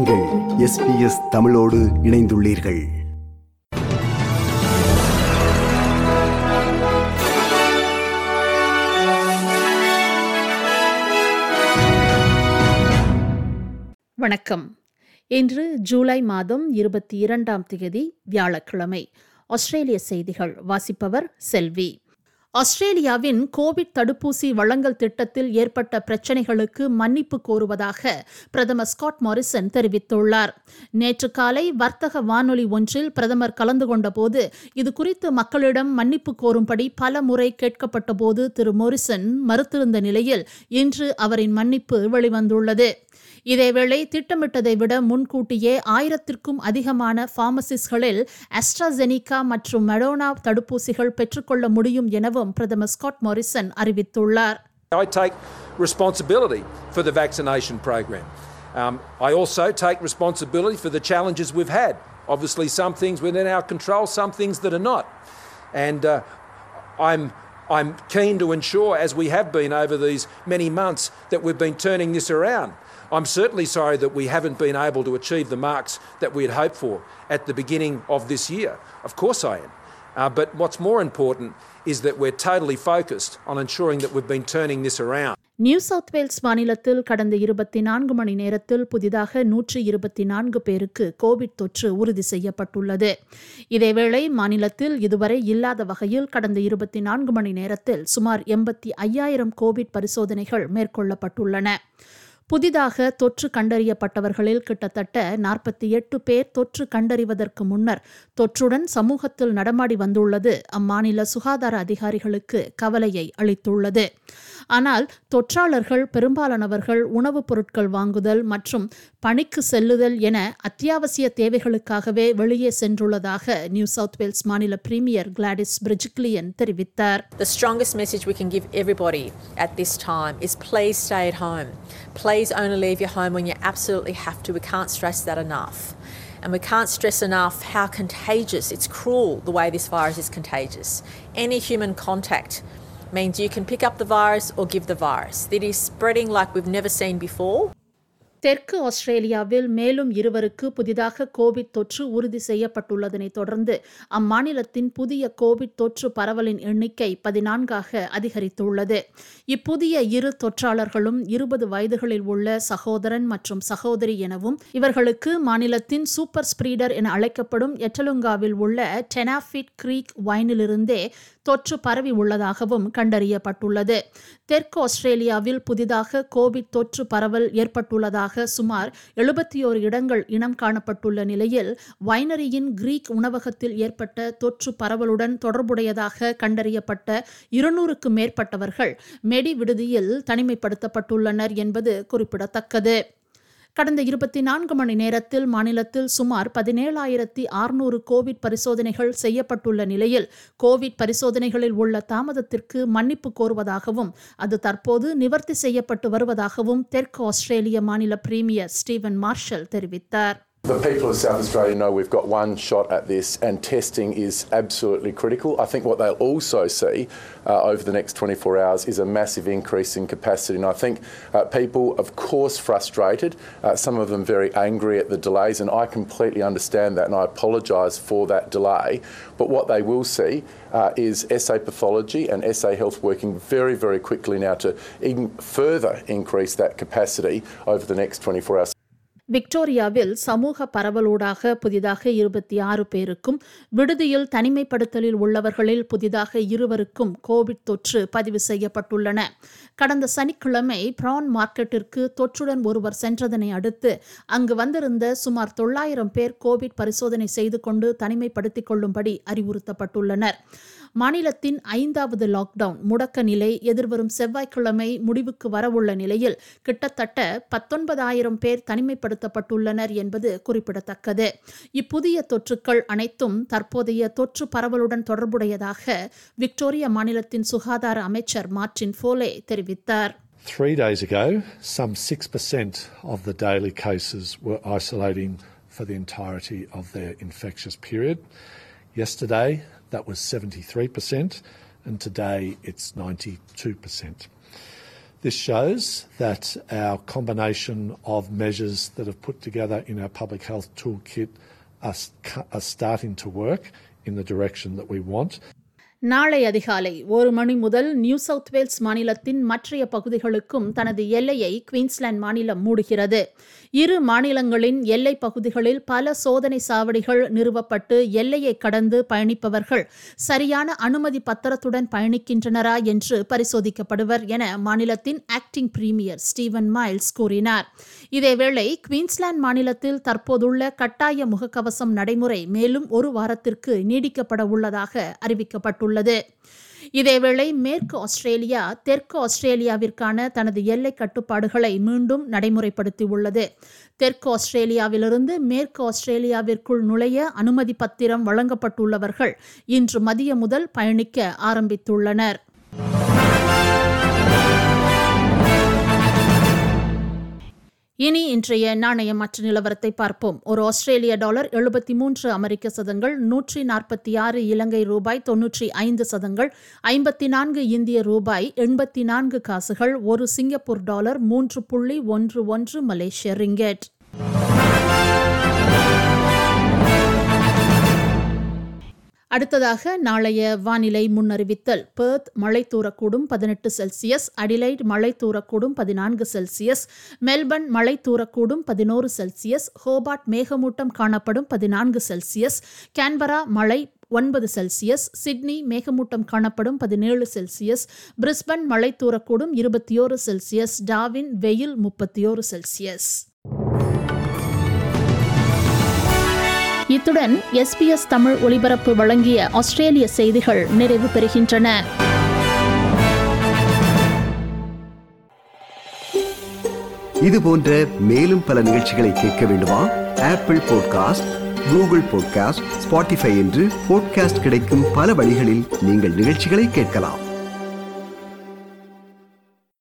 நீங்கள் எஸ்பிஎஸ் தமிழோடு இணைந்துள்ளீர்கள் வணக்கம் இன்று ஜூலை மாதம் இருபத்தி இரண்டாம் தேதி வியாழக்கிழமை ஆஸ்திரேலிய செய்திகள் வாசிப்பவர் செல்வி ஆஸ்திரேலியாவின் கோவிட் தடுப்பூசி வழங்கல் திட்டத்தில் ஏற்பட்ட பிரச்சினைகளுக்கு மன்னிப்பு கோருவதாக பிரதமர் ஸ்காட் மாரிசன் தெரிவித்துள்ளார் நேற்று காலை வர்த்தக வானொலி ஒன்றில் பிரதமர் கலந்து கொண்டபோது இதுகுறித்து மக்களிடம் மன்னிப்பு கோரும்படி பல முறை கேட்கப்பட்டபோது திரு மோரிசன் மறுத்திருந்த நிலையில் இன்று அவரின் மன்னிப்பு வெளிவந்துள்ளது இதேவேளை திட்டமிட்டதை விட முன்கூட்டியே ஆயிரத்திற்கும் அதிகமான பார்மசிஸ்களில் அஸ்ட்ராசெனிகா மற்றும் மெடோனா தடுப்பூசிகள் பெற்றுக்கொள்ள முடியும் எனவும் பிரதமர் ஸ்காட் மாரிசன் அறிவித்துள்ளார் I take responsibility for the vaccination program. Um, I also take responsibility for the challenges we've had. Obviously, some things within our control, some things that are not. And uh, I'm, I'm keen to ensure, as we have been over these many months, that we've been turning this around. I'm certainly sorry that we haven't been able to achieve the marks that we had hoped for at the beginning of this year. Of course, I am. Uh, but what's more important is that we're totally focused on ensuring that we've been turning this around. New South Wales மாநிலத்தில் கடந்த இருபத்தி நான்கு மணி நேரத்தில் புதிதாக நூற்றி இருபத்தி நான்கு பேருக்கு கோவிட் தொற்று உறுதி செய்யப்பட்டுள்ளது இதேவேளை மாநிலத்தில் இதுவரை இல்லாத வகையில் கடந்த இருபத்தி நான்கு மணி நேரத்தில் சுமார் எண்பத்தி ஐயாயிரம் கோவிட் பரிசோதனைகள் மேற்கொள்ளப்பட்டுள்ளன புதிதாக தொற்று கண்டறியப்பட்டவர்களில் கிட்டத்தட்ட நாற்பத்தி எட்டு பேர் தொற்று கண்டறிவதற்கு முன்னர் தொற்றுடன் சமூகத்தில் நடமாடி வந்துள்ளது அம்மாநில சுகாதார அதிகாரிகளுக்கு கவலையை அளித்துள்ளது ஆனால் தொற்றாளர்கள் பெரும்பாலானவர்கள் உணவுப் பொருட்கள் வாங்குதல் மற்றும் பணிக்கு செல்லுதல் என அத்தியாவசிய தேவைகளுக்காகவே வெளியே சென்றுள்ளதாக நியூ சவுத் வேல்ஸ் மாநில பிரீமியர் கிளாடிஸ் பிரிஜிக்லியன் தெரிவித்தார் The strongest message we can give everybody at this time is please stay at home. Please only leave your home when you absolutely have to. We can't stress that enough. And we can't stress enough how contagious, it's cruel the way this virus is contagious. Any human contact means you can pick up the virus or give the virus. It is spreading like we've never seen before. தெற்கு ஆஸ்திரேலியாவில் மேலும் இருவருக்கு புதிதாக Covid தொற்று உறுதி செய்யப்பட்டுள்ளதனைத் தொடர்ந்து அம்மாநிலத்தின் புதிய கோவிட் தொற்று பரவலின் எண்ணிக்கை பதினான்காக அதிகரித்துள்ளது இப்புதிய இரு தொற்றாளர்களும் இருபது வயதுகளில் உள்ள சகோதரன் மற்றும் சகோதரி எனவும் இவர்களுக்கு மாநிலத்தின் சூப்பர் ஸ்ப்ரீடர் என அழைக்கப்படும் எட்டலுங்காவில் உள்ள டெனாஃபிட் கிரீக் வைனிலிருந்தே தொற்று பரவி உள்ளதாகவும் கண்டறியப்பட்டுள்ளது தெற்கு ஆஸ்திரேலியாவில் புதிதாக கோவிட் தொற்று பரவல் ஏற்பட்டுள்ளதாக சுமார் எழுபத்தி ஓரு இடங்கள் இனம் காணப்பட்டுள்ள நிலையில் வைனரியின் கிரீக் உணவகத்தில் ஏற்பட்ட தொற்று பரவலுடன் தொடர்புடையதாக கண்டறியப்பட்ட இருநூறுக்கும் மேற்பட்டவர்கள் மெடி விடுதியில் தனிமைப்படுத்தப்பட்டுள்ளனர் என்பது குறிப்பிடத்தக்கது கடந்த இருபத்தி நான்கு மணி நேரத்தில் மாநிலத்தில் சுமார் பதினேழாயிரத்தி அறுநூறு கோவிட் பரிசோதனைகள் செய்யப்பட்டுள்ள நிலையில் கோவிட் பரிசோதனைகளில் உள்ள தாமதத்திற்கு மன்னிப்பு கோருவதாகவும் அது தற்போது நிவர்த்தி செய்யப்பட்டு வருவதாகவும் தெற்கு ஆஸ்திரேலிய மாநில பிரீமியர் ஸ்டீவன் மார்ஷல் தெரிவித்தார் The people of South Australia know we've got one shot at this, and testing is absolutely critical. I think what they'll also see uh, over the next 24 hours is a massive increase in capacity. And I think uh, people, of course, frustrated, uh, some of them very angry at the delays, and I completely understand that, and I apologise for that delay. But what they will see uh, is SA pathology and SA health working very, very quickly now to even further increase that capacity over the next 24 hours. விக்டோரியாவில் சமூக பரவலூடாக புதிதாக இருபத்தி ஆறு பேருக்கும் விடுதியில் தனிமைப்படுத்தலில் உள்ளவர்களில் புதிதாக இருவருக்கும் கோவிட் தொற்று பதிவு செய்யப்பட்டுள்ளன கடந்த சனிக்கிழமை பிரான் மார்க்கெட்டிற்கு தொற்றுடன் ஒருவர் சென்றதனை அடுத்து அங்கு வந்திருந்த சுமார் தொள்ளாயிரம் பேர் கோவிட் பரிசோதனை செய்து கொண்டு தனிமைப்படுத்திக் கொள்ளும்படி அறிவுறுத்தப்பட்டுள்ளனர் மாநிலத்தின் ஐந்தாவது லாக்டவுன் முடக்க நிலை எதிர்வரும் செவ்வாய்க்கிழமை முடிவுக்கு வரவுள்ள நிலையில் கிட்டத்தட்ட பத்தொன்பதாயிரம் பேர் தனிமைப்படுத்தப்பட்டுள்ளனர் என்பது குறிப்பிடத்தக்கது இப்புதிய தொற்றுக்கள் அனைத்தும் தற்போதைய தொற்று பரவலுடன் தொடர்புடையதாக விக்டோரியா மாநிலத்தின் சுகாதார அமைச்சர் மார்டின் ஃபோலே தெரிவித்தார் Three days ago, some 6% of the daily cases were isolating for the entirety of their infectious period. Yesterday, that was 73%, and today it's 92%. This shows that our combination of measures that have put together in our public health toolkit are, are starting to work in the direction that we want. நாளை அதிகாலை ஒரு மணி முதல் new South Wales மாநிலத்தின் மற்றைய பகுதிகளுக்கும் தனது எல்லையை Queensland மாநிலம் மூடுகிறது இரு மாநிலங்களின் எல்லை பகுதிகளில் பல சோதனை சாவடிகள் நிறுவப்பட்டு எல்லையை கடந்து பயணிப்பவர்கள் சரியான அனுமதி பத்திரத்துடன் பயணிக்கின்றனரா என்று பரிசோதிக்கப்படுவர் என மாநிலத்தின் ஆக்டிங் பிரீமியர் ஸ்டீவன் மைல்ஸ் கூறினார் இதேவேளை குயின்ஸ்லாந்து மாநிலத்தில் தற்போதுள்ள கட்டாய முகக்கவசம் நடைமுறை மேலும் ஒரு வாரத்திற்கு நீடிக்கப்பட உள்ளதாக அறிவிக்கப்பட்டுள்ளது உள்ளது இதேவேளை மேற்கு ஆஸ்திரேலியா தெற்கு ஆஸ்திரேலியாவிற்கான தனது எல்லை கட்டுப்பாடுகளை மீண்டும் நடைமுறைப்படுத்தியுள்ளது தெற்கு ஆஸ்திரேலியாவிலிருந்து மேற்கு ஆஸ்திரேலியாவிற்குள் நுழைய அனுமதி பத்திரம் வழங்கப்பட்டுள்ளவர்கள் இன்று மதியம் முதல் பயணிக்க ஆரம்பித்துள்ளனர் இனி இன்றைய நாணய மற்ற நிலவரத்தை பார்ப்போம் ஒரு ஆஸ்திரேலிய டாலர் எழுபத்தி மூன்று அமெரிக்க சதங்கள் நூற்றி நாற்பத்தி ஆறு இலங்கை ரூபாய் தொன்னூற்றி ஐந்து சதங்கள் ஐம்பத்தி நான்கு இந்திய ரூபாய் எண்பத்தி நான்கு காசுகள் ஒரு சிங்கப்பூர் டாலர் மூன்று புள்ளி ஒன்று ஒன்று மலேசிய ரிங்கெட் அடுத்ததாக நாளைய வானிலை முன்னறிவித்தல் பெர்த் மழை தூரக்கூடும் பதினெட்டு செல்சியஸ் அடிலைட் மழை தூரக்கூடும் பதினான்கு செல்சியஸ் மெல்பர்ன் மழை தூரக்கூடும் பதினோரு செல்சியஸ் ஹோபார்ட் மேகமூட்டம் காணப்படும் பதினான்கு செல்சியஸ் கேன்பரா மழை ஒன்பது செல்சியஸ் சிட்னி மேகமூட்டம் காணப்படும் பதினேழு செல்சியஸ் பிரிஸ்பன் மழை தூரக்கூடும் இருபத்தி ஓரு செல்சியஸ் டாவின் வெயில் முப்பத்தி ஓரு செல்சியஸ் இத்துடன் எஸ்பிஎஸ் தமிழ் ஒலிபரப்பு வழங்கிய ஆஸ்திரேலிய செய்திகள் நிறைவு பெறுகின்றன இது போன்ற மேலும் பல நிகழ்ச்சிகளை கேட்க வேண்டுமா Apple podcast Google podcast Spotify என்று பாட்காஸ்ட் கிடைக்கும் பல வழிகளில் நீங்கள் நிகழ்ச்சிகளை கேட்கலாம்